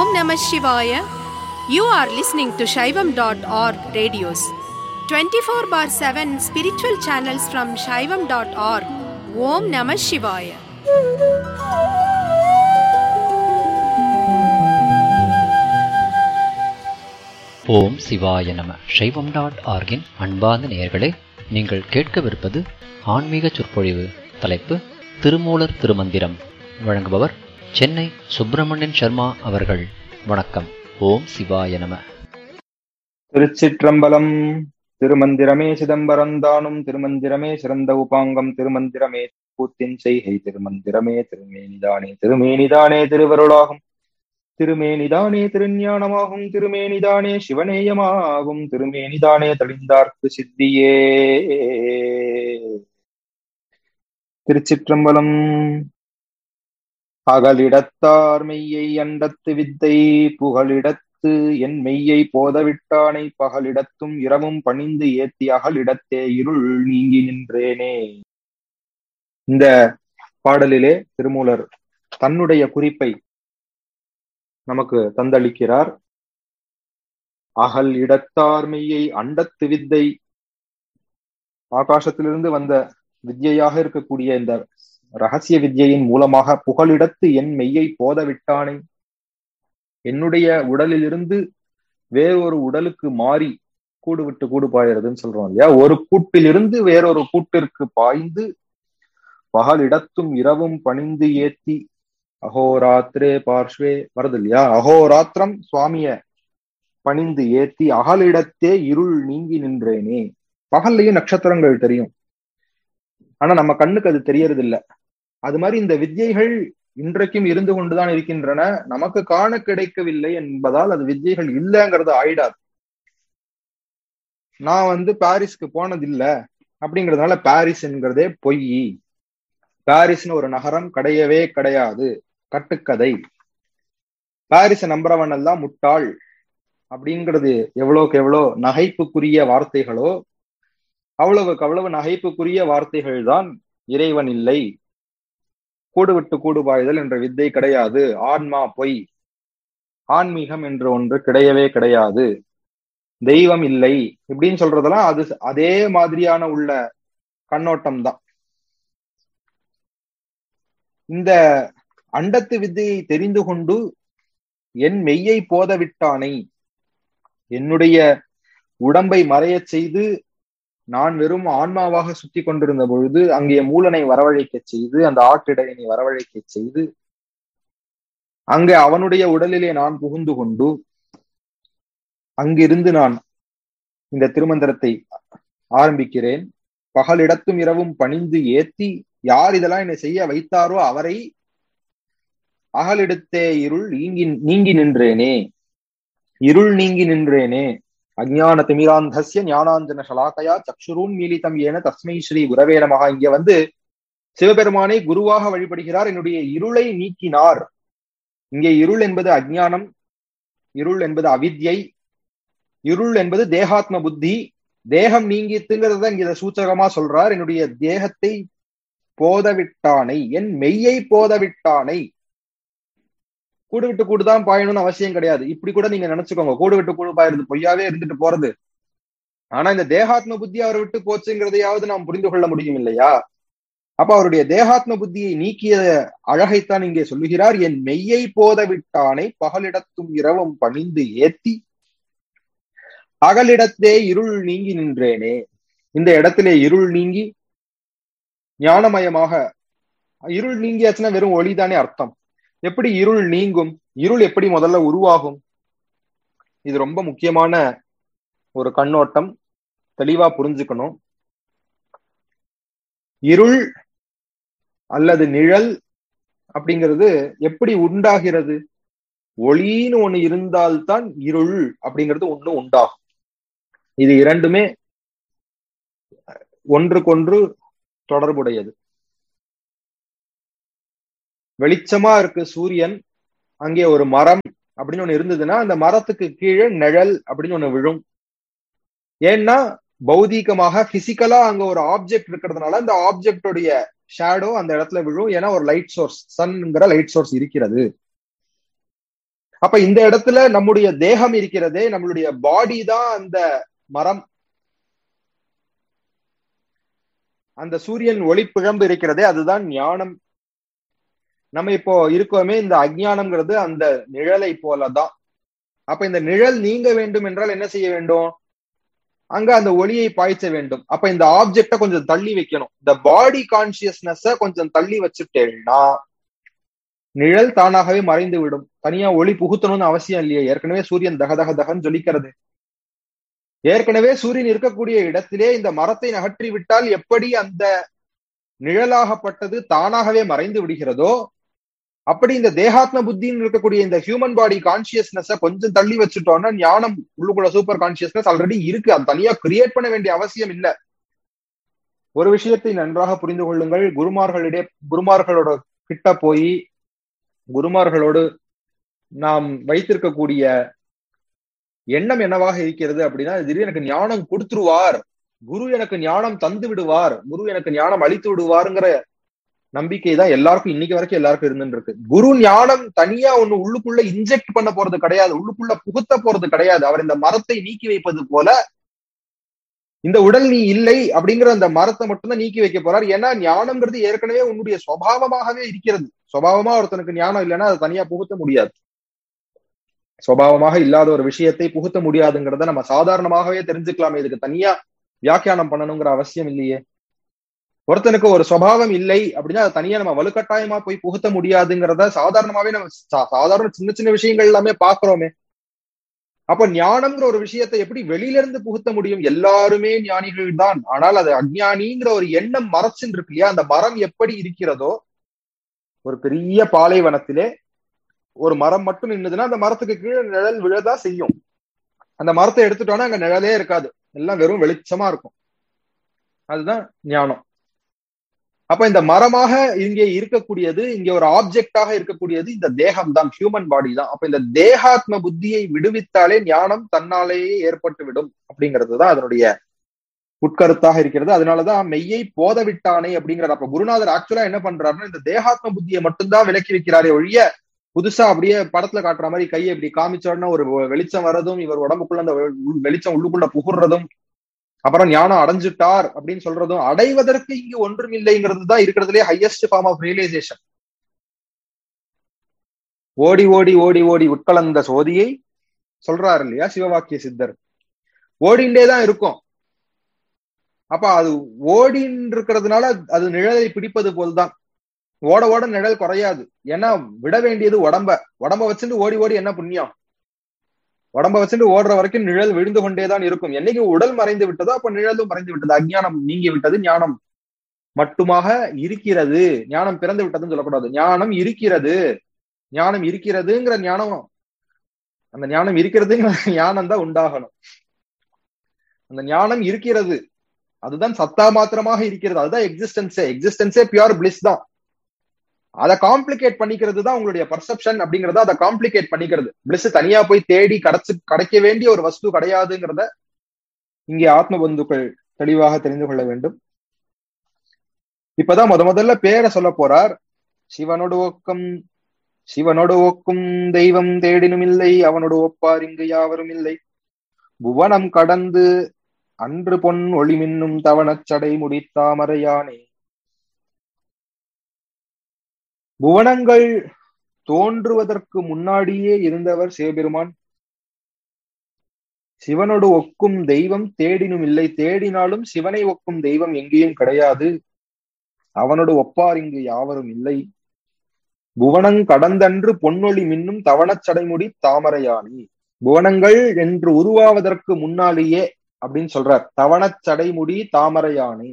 Namah Shivaya. You are listening to Shaivam.org radios. 24 bar 7 spiritual channels from Shaivam.org. Om Namah Shivaya. ஓம் சிவாய நம சைவம் dot ஆர்கின் அன்பார்ந்த நேயர்களே நீங்கள் கேட்கவிருப்பது ஆன்மீக சொற்பொழிவு தலைப்பு திருமூலர் திருமந்திரம் வழங்குபவர் சென்னை சுப்பிரமணியன் சர்மா அவர்கள் வணக்கம் ஓம் சிவாய நம திருச்சிற்றம்பலம் திருமந்திரமே சிதம்பரம் தானும் திருமந்திரமே சிறந்த உபாங்கம் திருமந்திரமே கூத்தின் செய்கை திருமந்திரமே திருமேனிதானே திருமேனிதானே திருவருளாகும் திருமேனிதானே திருஞானமாகும் திருமேனிதானே சிவநேயமாகும் திருமேனிதானே தெளிந்தார்க்கு சித்தியே திருச்சிற்றம்பலம் அகலிடத்தார் மெய்யை அண்டத்து வித்தை புகலிடத்து என் மெய்யை போதவிட்டானை பகலிடத்தும் இரவும் பணிந்து ஏத்தி அகலிடத்தே இருள் நீங்கி நின்றேனே இந்த பாடலிலே திருமூலர் தன்னுடைய குறிப்பை நமக்கு தந்தளிக்கிறார் அகல் இடத்தார் மெய்யை அண்டத்து வித்தை ஆகாசத்திலிருந்து வந்த வித்யையாக இருக்கக்கூடிய இந்த ரகசிய வித்யையின் மூலமாக புகலிடத்து என் மெய்யை போதவிட்டானை என்னுடைய உடலிலிருந்து வேறொரு உடலுக்கு மாறி கூடு விட்டு கூடு பாயறதுன்னு சொல்றோம் இல்லையா ஒரு கூட்டிலிருந்து வேறொரு கூட்டிற்கு பாய்ந்து பகலிடத்தும் இரவும் பணிந்து ஏத்தி அகோராத்திரே பார்ஷ்வே வருது இல்லையா அகோராத்திரம் சுவாமிய பணிந்து ஏத்தி அகலிடத்தே இருள் நீங்கி நின்றேனே பகல்லையும் நட்சத்திரங்கள் தெரியும் ஆனா நம்ம கண்ணுக்கு அது தெரியறது இல்ல அது மாதிரி இந்த வித்யைகள் இன்றைக்கும் இருந்து கொண்டுதான் இருக்கின்றன நமக்கு காண கிடைக்கவில்லை என்பதால் அது வித்யைகள் இல்லைங்கிறது ஆயிடாது நான் வந்து பாரிஸ்க்கு போனதில்ல அப்படிங்கறதுனால பாரிஸ் என்கிறதே பொய் பாரிஸ்னு ஒரு நகரம் கிடையவே கிடையாது கட்டுக்கதை பாரிஸ நம்புறவன் எல்லாம் முட்டாள் அப்படிங்கிறது எவ்வளவுக்கு எவ்வளோ நகைப்புக்குரிய வார்த்தைகளோ அவ்வளவுக்கு அவ்வளவு நகைப்புக்குரிய வார்த்தைகள் தான் இறைவன் இல்லை கூடு விட்டு கூடு பாய்தல் என்ற வித்தை கிடையாது ஆன்மா பொய் ஆன்மீகம் என்ற ஒன்று கிடையவே கிடையாது தெய்வம் இல்லை இப்படின்னு சொல்றதெல்லாம் அது அதே மாதிரியான உள்ள கண்ணோட்டம் தான் இந்த அண்டத்து வித்தையை தெரிந்து கொண்டு என் மெய்யை போதவிட்டானை என்னுடைய உடம்பை மறையச் செய்து நான் வெறும் ஆன்மாவாக சுத்தி கொண்டிருந்த பொழுது அங்கே மூலனை வரவழைக்க செய்து அந்த ஆட்டிடையனை வரவழைக்க செய்து அங்கே அவனுடைய உடலிலே நான் புகுந்து கொண்டு அங்கிருந்து நான் இந்த திருமந்திரத்தை ஆரம்பிக்கிறேன் பகலிடத்தும் இரவும் பணிந்து ஏத்தி யார் இதெல்லாம் என்னை செய்ய வைத்தாரோ அவரை அகலிடத்தே இருள் நீங்கி நீங்கி நின்றேனே இருள் நீங்கி நின்றேனே அஜான திமிராந்தஸ்ய ஞானாஞ்சன சலாக்கையா சக்ஷுரூன் மீலிதம் ஏன தஸ்மை ஸ்ரீ குரவே நமகா இங்க வந்து சிவபெருமானை குருவாக வழிபடுகிறார் என்னுடைய இருளை நீக்கினார் இங்கே இருள் என்பது அஜ்ஞானம் இருள் என்பது அவித்யை இருள் என்பது தேகாத்ம புத்தி தேகம் நீங்கித்துங்கிறத இங்க சூச்சகமா சொல்றார் என்னுடைய தேகத்தை போதவிட்டானை என் மெய்யை போதவிட்டானை கூடு விட்டு கூடு தான் பாயணும்னு அவசியம் கிடையாது இப்படி கூட நீங்க நினைச்சுக்கோங்க கூடு விட்டு கூடு பாயிருது பொய்யாவே இருந்துட்டு போறது ஆனா இந்த தேகாத்ம புத்தி அவரை விட்டு போச்சுங்கிறதையாவது நாம் புரிந்து கொள்ள முடியும் இல்லையா அப்ப அவருடைய தேகாத்ம புத்தியை நீக்கிய அழகைத்தான் இங்கே சொல்லுகிறார் என் மெய்யை போத விட்டானை பகலிடத்தும் இரவும் பணிந்து ஏத்தி அகலிடத்தே இருள் நீங்கி நின்றேனே இந்த இடத்திலே இருள் நீங்கி ஞானமயமாக இருள் நீங்கியாச்சுன்னா வெறும் ஒளிதானே அர்த்தம் எப்படி இருள் நீங்கும் இருள் எப்படி முதல்ல உருவாகும் இது ரொம்ப முக்கியமான ஒரு கண்ணோட்டம் தெளிவா புரிஞ்சுக்கணும் இருள் அல்லது நிழல் அப்படிங்கிறது எப்படி உண்டாகிறது ஒளின்னு ஒண்ணு இருந்தால்தான் இருள் அப்படிங்கிறது ஒண்ணு உண்டாகும் இது இரண்டுமே ஒன்றுக்கொன்று தொடர்புடையது வெளிச்சமா இருக்கு சூரியன் அங்கே ஒரு மரம் அப்படின்னு ஒண்ணு இருந்ததுன்னா அந்த மரத்துக்கு கீழே நிழல் அப்படின்னு ஒண்ணு விழும் ஏன்னா பௌதீகமாக பிசிக்கலா அங்க ஒரு ஆப்ஜெக்ட் இருக்கிறதுனால அந்த ஆப்ஜெக்டோடைய ஷேடோ அந்த இடத்துல விழும் ஏன்னா ஒரு லைட் சோர்ஸ் சன்ங்கிற லைட் சோர்ஸ் இருக்கிறது அப்ப இந்த இடத்துல நம்முடைய தேகம் இருக்கிறதே நம்மளுடைய பாடி தான் அந்த மரம் அந்த சூரியன் ஒளி பிழம்பு இருக்கிறதே அதுதான் ஞானம் நம்ம இப்போ இருக்கோமே இந்த அஜ்ஞானம்ங்கிறது அந்த நிழலை போலதான் அப்ப இந்த நிழல் நீங்க வேண்டும் என்றால் என்ன செய்ய வேண்டும் அங்க அந்த ஒளியை பாய்ச்ச வேண்டும் அப்ப இந்த ஆப்ஜெக்ட கொஞ்சம் தள்ளி வைக்கணும் இந்த பாடி கான்சியஸ்னஸ கொஞ்சம் தள்ளி வச்சுட்டேன்னா நிழல் தானாகவே மறைந்து விடும் தனியா ஒளி புகுத்தணும்னு அவசியம் இல்லையே ஏற்கனவே சூரியன் தக தக தகன்னு ஜொலிக்கிறது ஏற்கனவே சூரியன் இருக்கக்கூடிய இடத்திலே இந்த மரத்தை நகற்றி விட்டால் எப்படி அந்த நிழலாகப்பட்டது தானாகவே மறைந்து விடுகிறதோ அப்படி இந்த தேகாத்ம புத்தின்னு இருக்கக்கூடிய இந்த ஹியூமன் பாடி கான்சியஸ்னஸ கொஞ்சம் தள்ளி வச்சுட்டோம்னா ஞானம் உள்ளுக்குள்ள சூப்பர் கான்சியஸ்னஸ் ஆல்ரெடி இருக்கு அது தனியா கிரியேட் பண்ண வேண்டிய அவசியம் இல்ல ஒரு விஷயத்தை நன்றாக புரிந்து கொள்ளுங்கள் குருமார்களிடையே குருமார்களோட கிட்ட போய் குருமார்களோடு நாம் வைத்திருக்கக்கூடிய எண்ணம் என்னவாக இருக்கிறது அப்படின்னா திடீர் எனக்கு ஞானம் கொடுத்துருவார் குரு எனக்கு ஞானம் தந்து விடுவார் குரு எனக்கு ஞானம் அளித்து விடுவாருங்கிற நம்பிக்கை தான் எல்லாருக்கும் இன்னைக்கு வரைக்கும் எல்லாருக்கும் இருந்துட்டு இருக்கு குரு ஞானம் தனியா ஒண்ணு உள்ளுக்குள்ள இன்ஜெக்ட் பண்ண போறது கிடையாது உள்ளுக்குள்ள புகுத்த போறது கிடையாது அவர் இந்த மரத்தை நீக்கி வைப்பது போல இந்த உடல் நீ இல்லை அப்படிங்கிற அந்த மரத்தை மட்டும்தான் நீக்கி வைக்க போறார் ஏன்னா ஞானம்ங்கிறது ஏற்கனவே உன்னுடைய சுவாவமாகவே இருக்கிறது சுவாவமா ஒருத்தனுக்கு ஞானம் இல்லைன்னா அதை தனியா புகுத்த முடியாது சுவாவமாக இல்லாத ஒரு விஷயத்தை புகுத்த முடியாதுங்கிறத நம்ம சாதாரணமாகவே தெரிஞ்சுக்கலாமே இதுக்கு தனியா வியாக்கியானம் பண்ணணுங்கிற அவசியம் இல்லையே ஒருத்தனுக்கு ஒரு சுவாவம் இல்லை அப்படின்னா அதை தனியா நம்ம வலுக்கட்டாயமா போய் புகுத்த முடியாதுங்கிறத சாதாரணமாவே நம்ம சாதாரண சின்ன சின்ன விஷயங்கள் எல்லாமே பாக்குறோமே அப்ப ஞானம்ங்கிற ஒரு விஷயத்தை எப்படி வெளியில இருந்து புகுத்த முடியும் எல்லாருமே ஞானிகள் தான் ஆனால் அது அஜ்ஞானிங்கிற ஒரு எண்ணம் மறைச்சுன்னு இருக்கு இல்லையா அந்த மரம் எப்படி இருக்கிறதோ ஒரு பெரிய பாலைவனத்திலே ஒரு மரம் மட்டும் நின்னுதுன்னா அந்த மரத்துக்கு கீழே நிழல் விழதா செய்யும் அந்த மரத்தை எடுத்துட்டோம்னா அங்க நிழலே இருக்காது எல்லாம் வெறும் வெளிச்சமா இருக்கும் அதுதான் ஞானம் அப்ப இந்த மரமாக இங்கே இருக்கக்கூடியது இங்க ஒரு ஆப்ஜெக்டாக இருக்கக்கூடியது இந்த தேகம் தான் ஹியூமன் பாடி தான் அப்ப இந்த தேகாத்ம புத்தியை விடுவித்தாலே ஞானம் தன்னாலேயே ஏற்பட்டு விடும் அப்படிங்கிறது தான் அதனுடைய உட்கருத்தாக இருக்கிறது அதனாலதான் மெய்யை போத விட்டானே அப்படிங்கிறார் அப்ப குருநாதர் ஆக்சுவலா என்ன பண்றாருன்னா இந்த தேகாத்ம புத்தியை மட்டும்தான் விலக்கி வைக்கிறாரே ஒழிய புதுசா அப்படியே படத்துல காட்டுற மாதிரி கையை இப்படி காமிச்ச உடனே ஒரு வெளிச்சம் வரதும் இவர் உடம்புக்குள்ள அந்த வெளிச்சம் உள்ளுக்குள்ள புகுறதும் அப்புறம் ஞானம் அடைஞ்சிட்டார் அப்படின்னு சொல்றதும் அடைவதற்கு இங்கு ஒன்றும் இல்லைங்கிறது தான் இருக்கிறதுலே ஹையஸ்ட் ஃபார்ம் ஆஃப் ரியலைசேஷன் ஓடி ஓடி ஓடி ஓடி உட்கலந்த சோதியை சொல்றாரு இல்லையா சிவவாக்கிய சித்தர் ஓடிண்டே தான் இருக்கும் அப்ப அது ஓடின்னு இருக்கிறதுனால அது நிழலை பிடிப்பது போல்தான் ஓட ஓட நிழல் குறையாது ஏன்னா விட வேண்டியது உடம்ப உடம்ப வச்சுட்டு ஓடி ஓடி என்ன புண்ணியம் உடம்ப வச்சுட்டு ஓடுற வரைக்கும் நிழல் விழுந்து கொண்டேதான் இருக்கும் என்னைக்கு உடல் மறைந்து விட்டதோ அப்ப நிழலும் மறைந்து விட்டது அஜ்ஞானம் நீங்கி விட்டது ஞானம் மட்டுமாக இருக்கிறது ஞானம் பிறந்து விட்டதுன்னு சொல்லக்கூடாது ஞானம் இருக்கிறது ஞானம் இருக்கிறதுங்கிற ஞானம் அந்த ஞானம் இருக்கிறதுங்கிற ஞானம் தான் உண்டாகணும் அந்த ஞானம் இருக்கிறது அதுதான் சத்தா மாத்திரமாக இருக்கிறது அதுதான் எக்ஸிஸ்டன்ஸே எக்ஸிஸ்டன்ஸே பியூர் பிளிஸ் தான் அதை காம்ப்ளிகேட் பண்ணிக்கிறது தான் உங்களுடைய பர்செப்ஷன் அப்படிங்கறத அதை காம்ப்ளிகேட் பண்ணிக்கிறது பிளிஸ் தனியா போய் தேடி கிடைச்சு கிடைக்க வேண்டிய ஒரு வஸ்து கிடையாதுங்கிறத இங்கே ஆத்ம பந்துக்கள் தெளிவாக தெரிந்து கொள்ள வேண்டும் இப்பதான் முத முதல்ல பேரை சொல்ல போறார் சிவனோடு ஒக்கம் சிவனோடு ஒக்கும் தெய்வம் தேடினும் இல்லை அவனோடு ஒப்பார் இங்கு யாவரும் இல்லை புவனம் கடந்து அன்று பொன் ஒளி மின்னும் தவணச்சடை முடித்தாமரையானே புவனங்கள் தோன்றுவதற்கு முன்னாடியே இருந்தவர் சிவபெருமான் சிவனோடு ஒக்கும் தெய்வம் தேடினும் இல்லை தேடினாலும் சிவனை ஒக்கும் தெய்வம் எங்கேயும் கிடையாது அவனோடு ஒப்பார் இங்கு யாவரும் இல்லை புவனங் கடந்தன்று பொன்னொளி மின்னும் தவணச்சடைமுடி தாமரையானி புவனங்கள் என்று உருவாவதற்கு முன்னாலேயே அப்படின்னு சொல்றார் தவணச்சடைமுடி தாமரையானி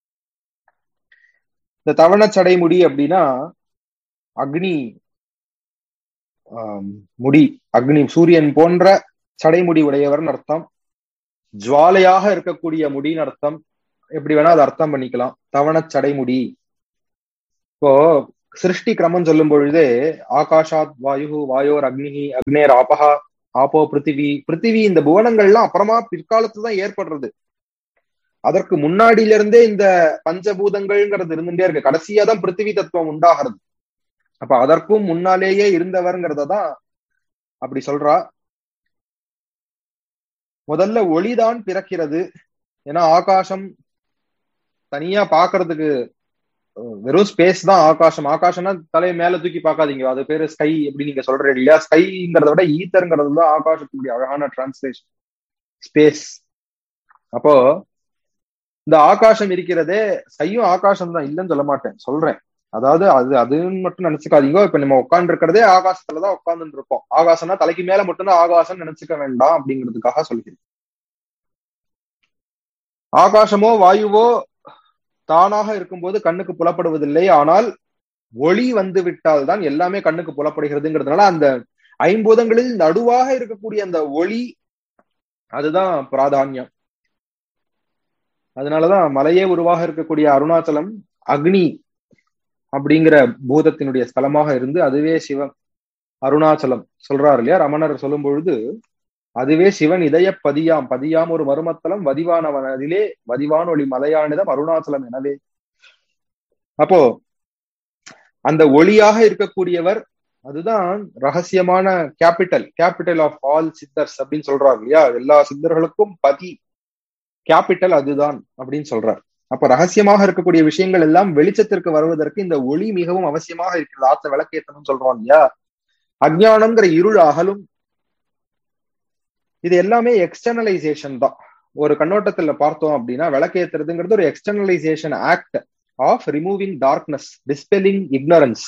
இந்த தவணச்சடைமுடி அப்படின்னா அக்னி முடி அக்னி சூரியன் போன்ற சடைமுடி உடையவர்னு அர்த்தம் ஜுவாலையாக இருக்கக்கூடிய முடின்னு அர்த்தம் எப்படி வேணா அதை அர்த்தம் பண்ணிக்கலாம் தவண சடைமுடி இப்போ சிருஷ்டி கிரமம் சொல்லும் பொழுதே ஆகாஷாத் வாயு வாயோர் அக்னிஹி அக்னேர் ஆபஹா ஆப்போ பிருத்திவி பிருத்திவி இந்த புவனங்கள்லாம் அப்புறமா பிற்காலத்துல தான் ஏற்படுறது அதற்கு முன்னாடியில இருந்தே இந்த பஞ்சபூதங்கள்ங்கிறது இருந்துட்டே இருக்கு கடைசியா தான் பிருத்திவி தத்துவம் உண்டாகிறது அப்ப அதற்கும் முன்னாலேயே இருந்தவர்ங்கிறத தான் அப்படி சொல்றா முதல்ல ஒளிதான் பிறக்கிறது ஏன்னா ஆகாசம் தனியா பாக்குறதுக்கு அஹ், வெறும் ஸ்பேஸ் தான் ஆகாசம் ஆகாசம்னா தலையை மேல தூக்கி பார்க்காதீங்க அது பேரு ஸ்கை அப்படி நீங்க சொல்றீங்க இல்லையா ஸ்கைங்கிறத விட ஈத்தர்ங்கிறது தான் ஆகாசத்தினுடைய அழகான டிரான்ஸ்லேஷன் ஸ்பேஸ் அப்போ இந்த ஆகாசம் இருக்கிறதே ஸ்கையும் ஆகாசம் தான் இல்லைன்னு சொல்ல மாட்டேன் சொல்றேன் அதாவது அது அதுன்னு மட்டும் நினைச்சுக்காதீங்க இப்ப நம்ம உட்கார்ந்து இருக்கிறதே ஆகாசத்துலதான் உட்கார்ந்து இருக்கோம் ஆகாசம்னா தலைக்கு மேல மட்டும்தான் ஆகாசம் நினைச்சுக்க வேண்டாம் அப்படிங்கிறதுக்காக சொல்கிறேன் ஆகாசமோ வாயுவோ தானாக இருக்கும்போது கண்ணுக்கு புலப்படுவதில்லை ஆனால் ஒளி வந்து விட்டால் தான் எல்லாமே கண்ணுக்கு புலப்படுகிறதுங்கிறதுனால அந்த ஐம்பூதங்களில் நடுவாக இருக்கக்கூடிய அந்த ஒளி அதுதான் பிராதானியம் அதனாலதான் மலையே உருவாக இருக்கக்கூடிய அருணாச்சலம் அக்னி அப்படிங்கிற பூதத்தினுடைய ஸ்தலமாக இருந்து அதுவே சிவன் அருணாச்சலம் சொல்றாரு இல்லையா ரமணர் சொல்லும் பொழுது அதுவே சிவன் இதய பதியாம் பதியாம் ஒரு மருமத்தலம் வதிவானவன் அதிலே வதிவான் ஒளி மலையானிதம் அருணாச்சலம் எனவே அப்போ அந்த ஒளியாக இருக்கக்கூடியவர் அதுதான் ரகசியமான கேபிட்டல் கேபிட்டல் ஆஃப் ஆல் சித்தர்ஸ் அப்படின்னு சொல்றாரு இல்லையா எல்லா சித்தர்களுக்கும் பதி கேபிட்டல் அதுதான் அப்படின்னு சொல்றார் அப்ப ரகசியமாக இருக்கக்கூடிய விஷயங்கள் எல்லாம் வெளிச்சத்திற்கு வருவதற்கு இந்த ஒளி மிகவும் அவசியமாக இருக்கிறது ஆத்த விளக்கேற்றணும் சொல்றோம் இல்லையா அஜ்ஞானம்ங்கிற இருள் அகலும் இது எல்லாமே எக்ஸ்டர்னலைசேஷன் தான் ஒரு கண்ணோட்டத்துல பார்த்தோம் அப்படின்னா விளக்கேத்துறதுங்கிறது ஒரு externalisation act of removing darkness dispelling ignorance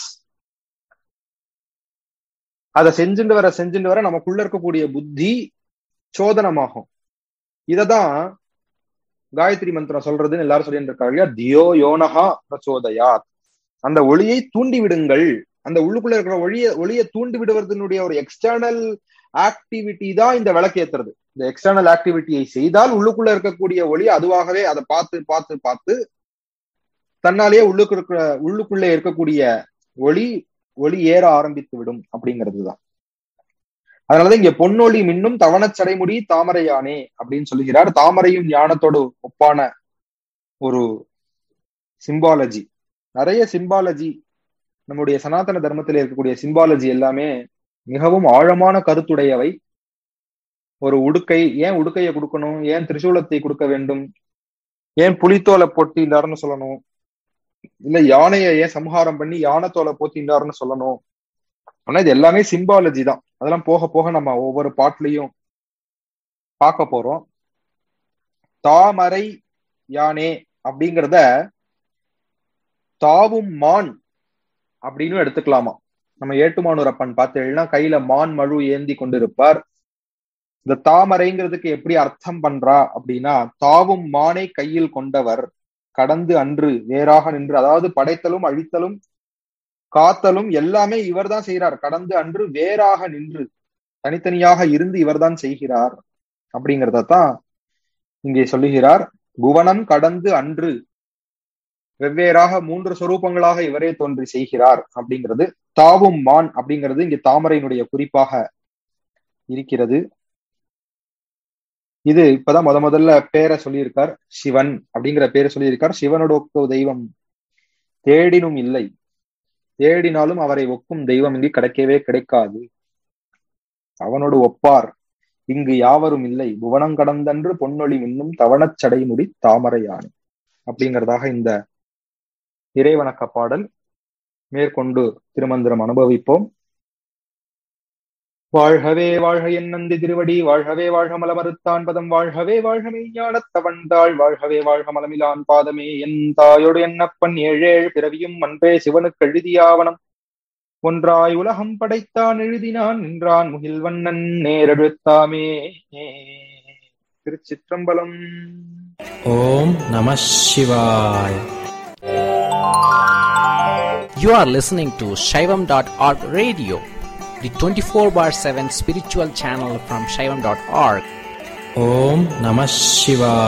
அதை செஞ்சுட்டு வர செஞ்சுட்டு வர நமக்குள்ள இருக்கக்கூடிய புத்தி சோதனமாகும் இததான் காயத்ரி மந்திரம் சொல்றதுன்னு எல்லாரும் சொல்லிட்டு இருக்காங்க இல்லையா தியோ யோனஹா பிரச்சோதயாத் அந்த ஒளியை தூண்டி விடுங்கள் அந்த உள்ளுக்குள்ள இருக்கிற ஒளிய ஒளியை தூண்டி விடுவதனுடைய ஒரு எக்ஸ்டர்னல் ஆக்டிவிட்டி தான் இந்த விளக்கேத்துறது இந்த எக்ஸ்டர்னல் ஆக்டிவிட்டியை செய்தால் உள்ளுக்குள்ள இருக்கக்கூடிய ஒளி அதுவாகவே அதை பார்த்து பார்த்து பார்த்து தன்னாலேயே உள்ளுக்கு இருக்கிற உள்ளுக்குள்ளே இருக்கக்கூடிய ஒளி ஒளி ஏற ஆரம்பித்து விடும் அப்படிங்கிறது தான் அதனாலதான் இங்க பொன்னொளி மின்னும் தவணச்சடைமுடி தாமரையானே அப்படின்னு சொல்லுகிறார் தாமரையும் ஞானத்தோடு ஒப்பான ஒரு சிம்பாலஜி நிறைய சிம்பாலஜி நம்முடைய சனாதன தர்மத்தில் இருக்கக்கூடிய சிம்பாலஜி எல்லாமே மிகவும் ஆழமான கருத்துடையவை ஒரு உடுக்கை ஏன் உடுக்கையை கொடுக்கணும் ஏன் திரிசூலத்தை கொடுக்க வேண்டும் ஏன் புலித்தோலை போட்டினார்னு சொல்லணும் இல்ல யானையை ஏன் சம்ஹாரம் பண்ணி யானைத்தோலை போத்தினார்னு சொல்லணும் ஆனா இது எல்லாமே சிம்பாலஜி தான் அதெல்லாம் போக போக நம்ம ஒவ்வொரு பாட்லயும் பார்க்க போறோம் தாமரை யானே அப்படிங்கிறத தாவும் மான் அப்படின்னு எடுத்துக்கலாமா நம்ம ஏட்டுமானூரப்பன் பார்த்தீங்கன்னா கையில மான் மழு ஏந்தி கொண்டிருப்பார் இந்த தாமரைங்கிறதுக்கு எப்படி அர்த்தம் பண்றா அப்படின்னா தாவும் மானை கையில் கொண்டவர் கடந்து அன்று வேறாக நின்று அதாவது படைத்தலும் அழித்தலும் காத்தலும் எல்லாமே இவர்தான் செய்கிறார் கடந்து அன்று வேறாக நின்று தனித்தனியாக இருந்து இவர்தான் செய்கிறார் அப்படிங்கிறதான் இங்கே சொல்லுகிறார் புவனம் கடந்து அன்று வெவ்வேறாக மூன்று சொரூபங்களாக இவரே தோன்றி செய்கிறார் அப்படிங்கிறது தாவும் மான் அப்படிங்கிறது இங்க தாமரையினுடைய குறிப்பாக இருக்கிறது இது இப்பதான் முத முதல்ல பேரை சொல்லியிருக்கார் சிவன் அப்படிங்கிற பேரை சொல்லியிருக்கார் சிவனோட ஒக்க தெய்வம் தேடினும் இல்லை தேடினாலும் அவரை ஒக்கும் தெய்வம் இங்கு கிடைக்கவே கிடைக்காது அவனோடு ஒப்பார் இங்கு யாவரும் இல்லை புவனம் கடந்தன்று பொன்னொழி மின்னும் தவணச்சடை முடி தாமரையானி அப்படிங்கிறதாக இந்த இறைவணக்க பாடல் மேற்கொண்டு திருமந்திரம் அனுபவிப்போம் வாழ்கவே வாழ்க என் நந்தி திருவடி வாழ்கவே வாழ்க மலமறுத்தான் பதம் வாழ்கவே வாழ்கமே ஞானத்தவன்தாள் வாழ்கவே வாழ்க மலமிலான் பாதமே என் தாயோடு என்னப்பன் ஏழேழு பிறவியும் அன்பே சிவனுக்கு எழுதியாவனம் ஒன்றாய் உலகம் படைத்தான் எழுதினான் நின்றான் முகில்வண்ணன் நேரெழுத்தாமே திருச்சிற்றம்பலம் ஓம் நம சிவாய் You are listening to Shaivam.org radio, the 24 bar 7 spiritual channel from Shaivam.org. ஓம் நம சிவாய்